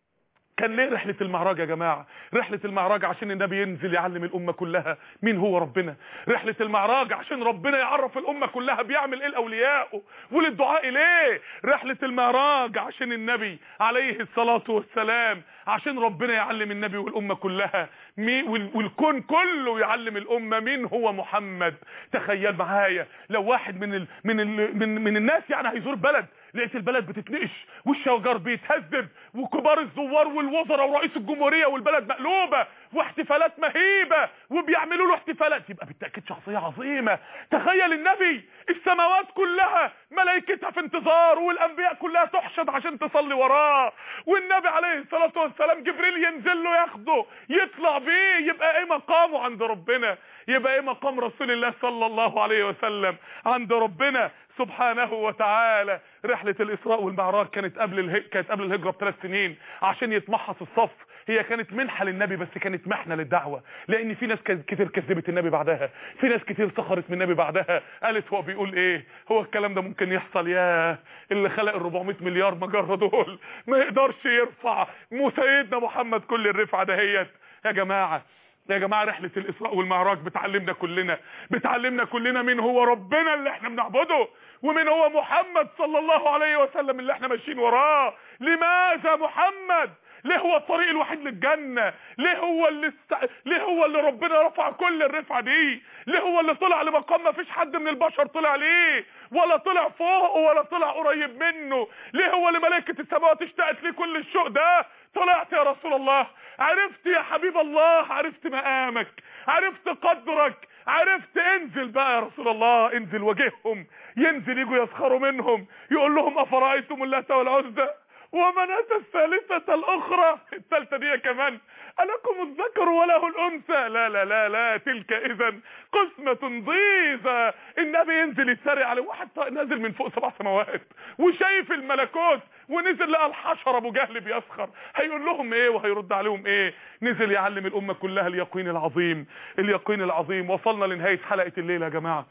كان ليه رحلة المعراج يا جماعة رحلة المعراج عشان النبي ينزل يعلم الأمة كلها مين هو ربنا رحلة المعراج عشان ربنا يعرف الأمة كلها بيعمل ايه لأوليائه وللدعاء ليه رحلة المعراج عشان النبي عليه الصلاة والسلام عشان ربنا يعلم النبي والأمة كلها مين والكون كله يعلم الأمة مين هو محمد تخيل معايا لو واحد من ال من ال من, من الناس يعني هيزور بلد لقيت البلد بتتنقش والشجر بيتهذب وكبار الزوار والوزراء ورئيس الجمهوريه والبلد مقلوبه واحتفالات مهيبه وبيعملوا له احتفالات يبقى بالتاكيد شخصيه عظيمه تخيل النبي السماوات كلها ملائكتها في انتظار والانبياء كلها تحشد عشان تصلي وراه والنبي عليه الصلاه والسلام جبريل ينزل له ياخده يطلع بيه يبقى ايه مقامه عند ربنا يبقى ايه مقام رسول الله صلى الله عليه وسلم عند ربنا سبحانه وتعالى رحلة الإسراء والمعراج كانت قبل اله... كانت قبل الهجرة بثلاث سنين عشان يتمحص الصف هي كانت منحة للنبي بس كانت محنة للدعوة لأن في ناس كتير كذبت النبي بعدها في ناس كتير سخرت من النبي بعدها قالت هو بيقول إيه هو الكلام ده ممكن يحصل ياه اللي خلق ال 400 مليار مجرة دول ما يقدرش يرفع مو سيدنا محمد كل الرفعة دهيت يا جماعة يا جماعة رحلة الإسراء والمعراج بتعلمنا كلنا بتعلمنا كلنا مين هو ربنا اللي احنا بنعبده ومين هو محمد صلى الله عليه وسلم اللي احنا ماشيين وراه لماذا محمد ليه هو الطريق الوحيد للجنة ليه هو اللي است... ليه هو اللي ربنا رفع كل الرفعة دي ليه هو اللي طلع لمقام ما فيش حد من البشر طلع ليه ولا طلع فوقه ولا طلع قريب منه ليه هو اللي ملائكة السماوات اشتقت ليه كل الشوق ده طلعت يا رسول الله عرفت يا حبيب الله عرفت مقامك عرفت قدرك عرفت انزل بقى يا رسول الله انزل واجههم ينزل يجوا يسخروا منهم يقول لهم افرايتم اللات والعزى ومناة الثالثة الأخرى الثالثة دي كمان ألكم الذكر وله الأنثى لا لا لا لا تلك إذا قسمة ضيزة النبي ينزل يتسرع عليه واحد نازل من فوق سبع سماوات وشايف الملكوت ونزل لقى الحشر أبو جهل بيسخر هيقول لهم إيه وهيرد عليهم إيه نزل يعلم الأمة كلها اليقين العظيم اليقين العظيم وصلنا لنهاية حلقة الليلة يا جماعة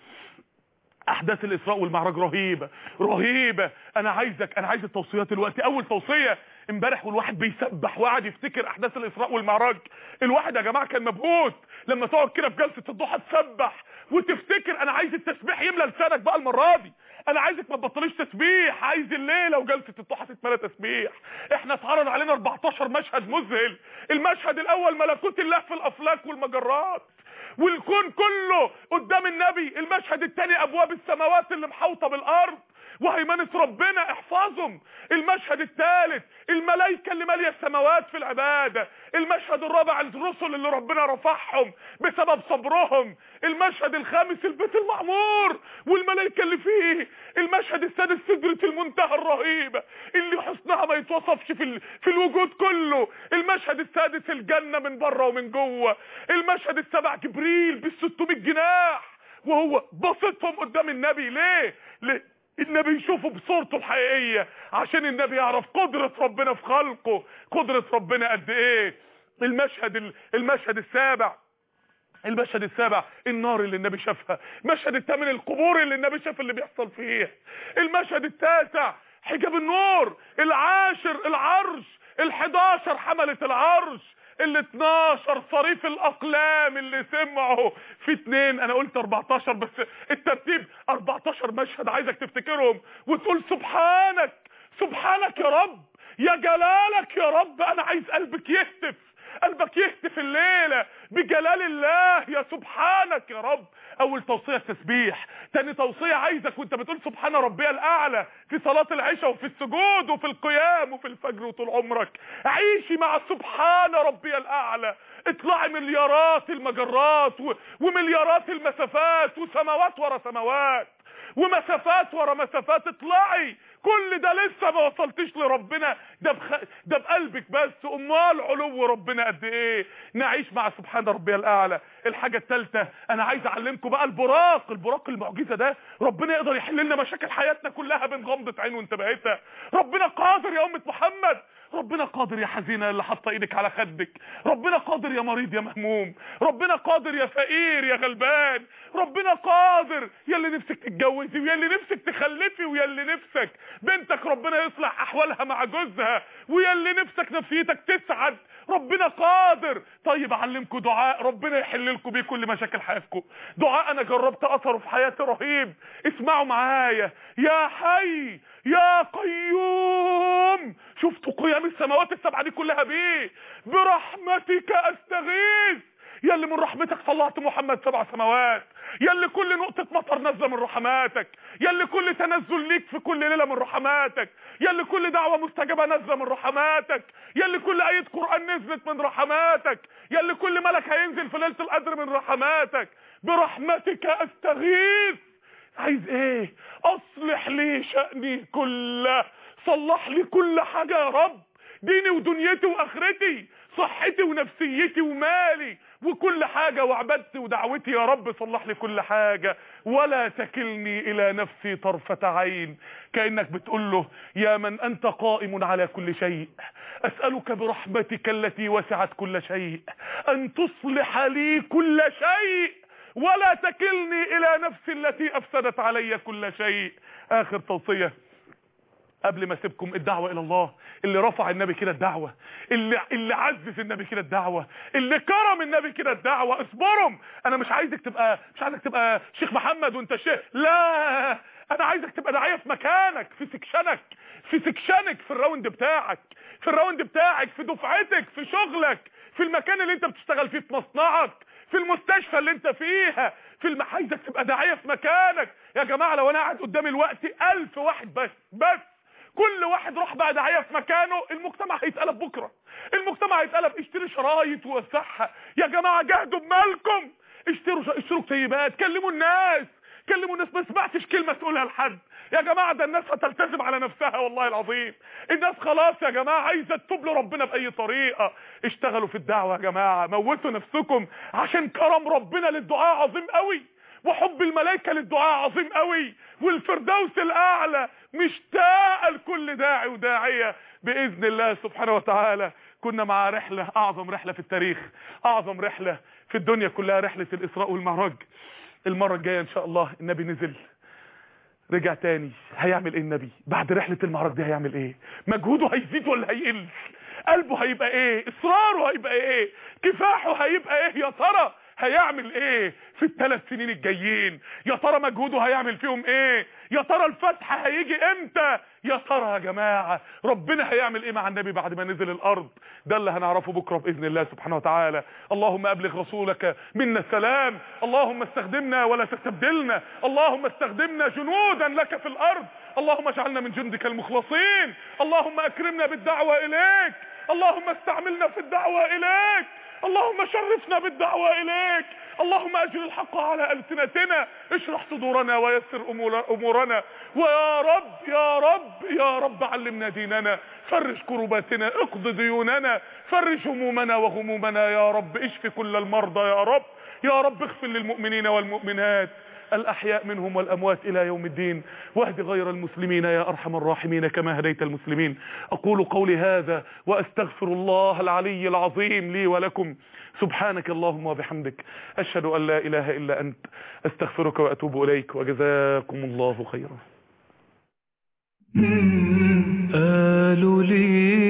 احداث الاسراء والمعراج رهيبه رهيبه انا عايزك انا عايز التوصيات دلوقتي اول توصيه امبارح والواحد بيسبح وقعد يفتكر احداث الاسراء والمعراج الواحد يا جماعه كان مبهوت لما تقعد كده في جلسه الضحى تسبح وتفتكر انا عايز التسبيح يملى لسانك بقى المره دي انا عايزك ما تبطليش تسبيح عايز الليله وجلسه الضحى تتملى تسبيح احنا اتعرض علينا 14 مشهد مذهل المشهد الاول ملكوت الله في الافلاك والمجرات والكون كله قدام النبي المشهد الثاني ابواب السماوات اللي محوطه بالارض وهيمنة ربنا احفظهم المشهد الثالث الملائكة اللي مالية السماوات في العبادة المشهد الرابع الرسل اللي ربنا رفعهم بسبب صبرهم المشهد الخامس البيت المعمور والملائكة اللي فيه المشهد السادس سدرة المنتهى الرهيبة اللي حسنها ما يتوصفش في, ال... في الوجود كله المشهد السادس الجنة من بره ومن جوه المشهد السابع جبريل بال600 جناح وهو بسطهم قدام النبي ليه ليه النبي يشوفه بصورته الحقيقية عشان النبي يعرف قدرة ربنا في خلقه قدرة ربنا قد ايه المشهد المشهد السابع المشهد السابع النار اللي النبي شافها المشهد الثامن القبور اللي النبي شاف اللي بيحصل فيها المشهد التاسع حجاب النور العاشر العرش ال11 حملة العرش ال 12 صريف الاقلام اللي سمعوا في اتنين انا قلت 14 بس الترتيب 14 مشهد عايزك تفتكرهم وتقول سبحانك سبحانك يا رب يا جلالك يا رب انا عايز قلبك يهتف قلبك يهتف الليلة بجلال الله يا سبحانك يا رب اول توصية تسبيح تاني توصية عايزك وانت بتقول سبحان ربي الاعلى في صلاة العشاء وفي السجود وفي القيام وفي الفجر وطول عمرك عيشي مع سبحان ربي الاعلى اطلعي مليارات المجرات و... ومليارات المسافات وسماوات ورا سماوات ومسافات ورا مسافات اطلعي كل ده لسه ما وصلتش لربنا ده بخ... ده بقلبك بس امال علو ربنا قد ايه نعيش مع سبحان ربي الاعلى الحاجه الثالثه انا عايز اعلمكم بقى البراق البراق المعجزه ده ربنا يقدر يحل لنا مشاكل حياتنا كلها بين غمضه عين وانتباهتها ربنا قادر يا امه محمد ربنا قادر يا حزينه اللي حاطه ايدك على خدك ربنا قادر يا مريض يا مهموم ربنا قادر يا فقير يا غلبان ربنا قادر يا اللي نفسك تتجوزي ويا اللي نفسك تخلفي ويا اللي نفسك بنتك ربنا يصلح احوالها مع جوزها ويا اللي نفسك نفسيتك تسعد ربنا قادر طيب اعلمكم دعاء ربنا يحل لكم بيه كل مشاكل حياتكم دعاء انا جربت اثره في حياتي رهيب اسمعوا معايا يا حي يا قيوم شفتوا قيام السماوات السبعه دي كلها بيه برحمتك استغيث يا اللي من رحمتك طلعت محمد سبع سماوات يا اللي كل نقطة مطر نازلة من رحماتك يا اللي كل تنزل ليك في كل ليلة من رحماتك يا اللي كل دعوة مستجابة نازلة من رحماتك يا اللي كل آية قرآن نزلت من رحماتك يا اللي كل ملك هينزل في ليلة القدر من رحماتك برحمتك استغيث عايز ايه اصلح لي شأني كله صلح لي كل حاجة يا رب ديني ودنيتي واخرتي صحتي ونفسيتي ومالي وكل حاجة وعبادتي ودعوتي يا رب صلح لي كل حاجة ولا تكلني الى نفسي طرفة عين كأنك بتقول له يا من انت قائم على كل شيء اسألك برحمتك التي وسعت كل شيء ان تصلح لي كل شيء ولا تكلني الى نفسي التي افسدت علي كل شيء اخر توصية قبل ما اسيبكم الدعوة الى الله اللي رفع النبي كده الدعوة اللي اللي عزز النبي كده الدعوة اللي كرم النبي كده الدعوة اصبرهم انا مش عايزك تبقى مش عايزك تبقى شيخ محمد وانت شيخ لا انا عايزك تبقى داعية في مكانك في سكشنك في سكشنك في الراوند بتاعك في الراوند بتاعك في دفعتك في شغلك في المكان اللي انت بتشتغل فيه في مصنعك في المستشفى اللي انت فيها في الم... عايزك تبقى داعية في مكانك يا جماعة لو انا قاعد قدامي الوقت الف واحد بس بس كل واحد راح بقى داعيه في مكانه المجتمع هيتقلب بكره المجتمع هيتقلب اشتري شرايط ووسعها يا جماعه جاهدوا بمالكم اشتروا اشتروا كتيبات كلموا الناس كلموا الناس ما سمعتش كلمه تقولها لحد يا جماعه ده الناس هتلتزم على نفسها والله العظيم الناس خلاص يا جماعه عايزه تتوب لربنا باي طريقه اشتغلوا في الدعوه يا جماعه موتوا نفسكم عشان كرم ربنا للدعاء عظيم قوي وحب الملائكة للدعاء عظيم قوي والفردوس الاعلى مشتاق لكل داعي وداعية باذن الله سبحانه وتعالى كنا مع رحلة اعظم رحلة في التاريخ اعظم رحلة في الدنيا كلها رحلة الاسراء والمعراج المرة الجاية ان شاء الله النبي نزل رجع تاني هيعمل ايه النبي بعد رحلة المعراج دي هيعمل ايه مجهوده هيزيد ولا هيقل قلبه هيبقى ايه اصراره هيبقى ايه كفاحه هيبقى ايه يا ترى هيعمل ايه في الثلاث سنين الجايين يا ترى مجهوده هيعمل فيهم ايه يا ترى الفتح هيجي امتى يا ترى يا جماعة ربنا هيعمل ايه مع النبي بعد ما نزل الارض ده اللي هنعرفه بكرة باذن الله سبحانه وتعالى اللهم ابلغ رسولك منا السلام اللهم استخدمنا ولا تستبدلنا اللهم استخدمنا جنودا لك في الارض اللهم اجعلنا من جندك المخلصين اللهم اكرمنا بالدعوة اليك اللهم استعملنا في الدعوة اليك اللهم شرفنا بالدعوة اليك اللهم اجل الحق على ألسنتنا اشرح صدورنا ويسر أمور- امورنا ويا رب يا رب يا رب علمنا ديننا فرج كرباتنا اقض ديوننا فرج همومنا وغمومنا يا رب اشف كل المرضى يا رب يا رب اغفر للمؤمنين والمؤمنات الأحياء منهم والأموات إلى يوم الدين واهد غير المسلمين يا أرحم الراحمين كما هديت المسلمين أقول قولي هذا وأستغفر الله العلي العظيم لي ولكم سبحانك اللهم وبحمدك أشهد أن لا إله إلا أنت أستغفرك وأتوب إليك وجزاكم الله خيرا قالوا لي